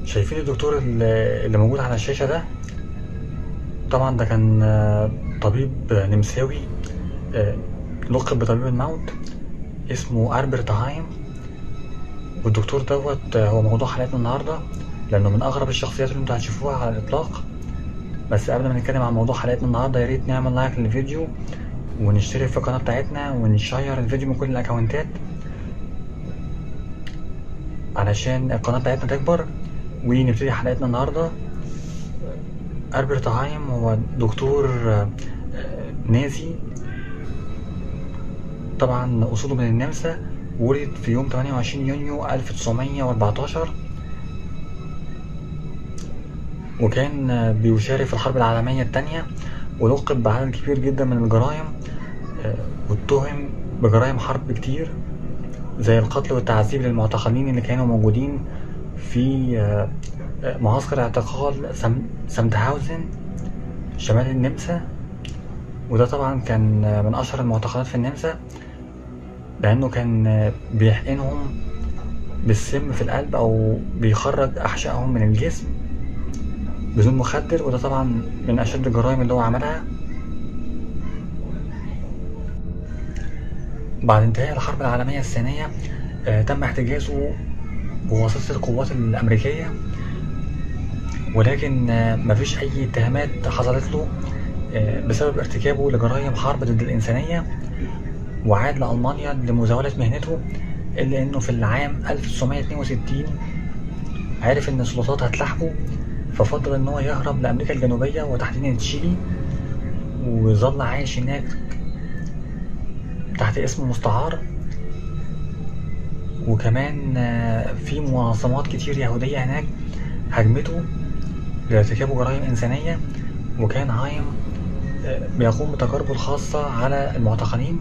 شايفين الدكتور اللي اللي موجود على الشاشة ده طبعا ده كان آه، طبيب نمساوي آه، لقب بطبيب الموت اسمه ألبرت هايم والدكتور دوت آه، هو موضوع حلقتنا النهاردة لأنه من أغرب الشخصيات اللي انتوا هتشوفوها على الإطلاق بس قبل ما نتكلم عن موضوع حلقتنا النهاردة يا ريت نعمل لايك للفيديو ونشترك في القناة بتاعتنا ونشير الفيديو من كل الأكونتات علشان القناة بتاعتنا تكبر ونبتدي حلقتنا النهاردة ألبرت هايم هو دكتور آه، نازي طبعا أصوله من النمسا ولد في يوم 28 يونيو 1914 وكان آه، بيشارك في الحرب العالمية التانية ولقب بعدد كبير جدا من الجرائم آه، واتهم بجرائم حرب كتير زي القتل والتعذيب للمعتقلين اللي كانوا موجودين في آه، آه، معسكر اعتقال سم... سمتهاوزن شمال النمسا وده طبعا كان آه، من أشهر المعتقلات في النمسا لأنه كان آه، بيحقنهم بالسم في القلب أو بيخرج أحشائهم من الجسم بدون مخدر وده طبعا من أشد الجرائم اللي هو عملها بعد انتهاء الحرب العالمية الثانية آه، تم احتجازه بواسطة القوات الأمريكية ولكن آه، مفيش أي اتهامات حصلت له آه، بسبب ارتكابه لجرائم حرب ضد الإنسانية وعاد لألمانيا لمزاولة مهنته إلا إنه في العام 1962 عرف إن السلطات هتلاحقه ففضل إن هو يهرب لأمريكا الجنوبية وتحديدا تشيلي وظل عايش هناك تحت اسم مستعار وكمان آه، في منظمات كتير يهودية هناك هجمته لارتكاب جرائم إنسانية وكان هايم آه، بيقوم بتجاربه الخاصة على المعتقلين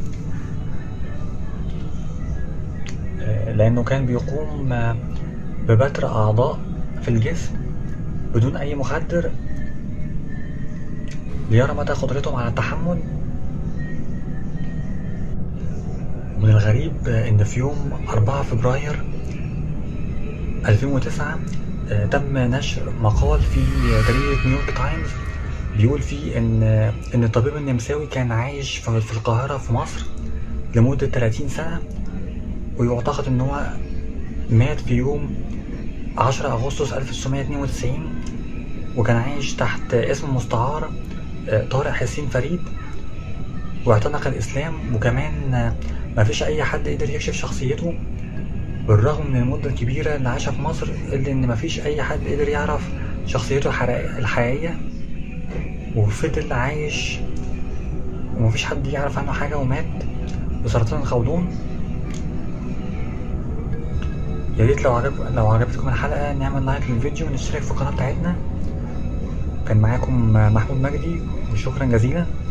آه، لأنه كان بيقوم آه، ببتر أعضاء في الجسم بدون أي مخدر ليرى مدى قدرتهم على التحمل من الغريب آه، إن في يوم 4 فبراير 2009 آه، تم نشر مقال في جريدة نيويورك تايمز بيقول فيه إن آه، إن الطبيب النمساوي كان عايش في في القاهرة في مصر لمدة 30 سنة ويعتقد إن هو مات في يوم 10 أغسطس 1992 وكان عايش تحت اسم مستعار آه، طارق حسين فريد واعتنق الإسلام وكمان آه، مفيش أي حد قدر يكشف شخصيته بالرغم من المدة الكبيرة اللي عاشها في مصر إلا إن مفيش أي حد قدر يعرف شخصيته الحرا- الحقيقية وفضل عايش ومفيش حد يعرف عنه حاجة ومات بسرطان القولون يا ريت لو عجب لو عجبتكم الحلقة نعمل لايك للفيديو ونشترك في القناة بتاعتنا كان معاكم محمود مجدي وشكرا جزيلا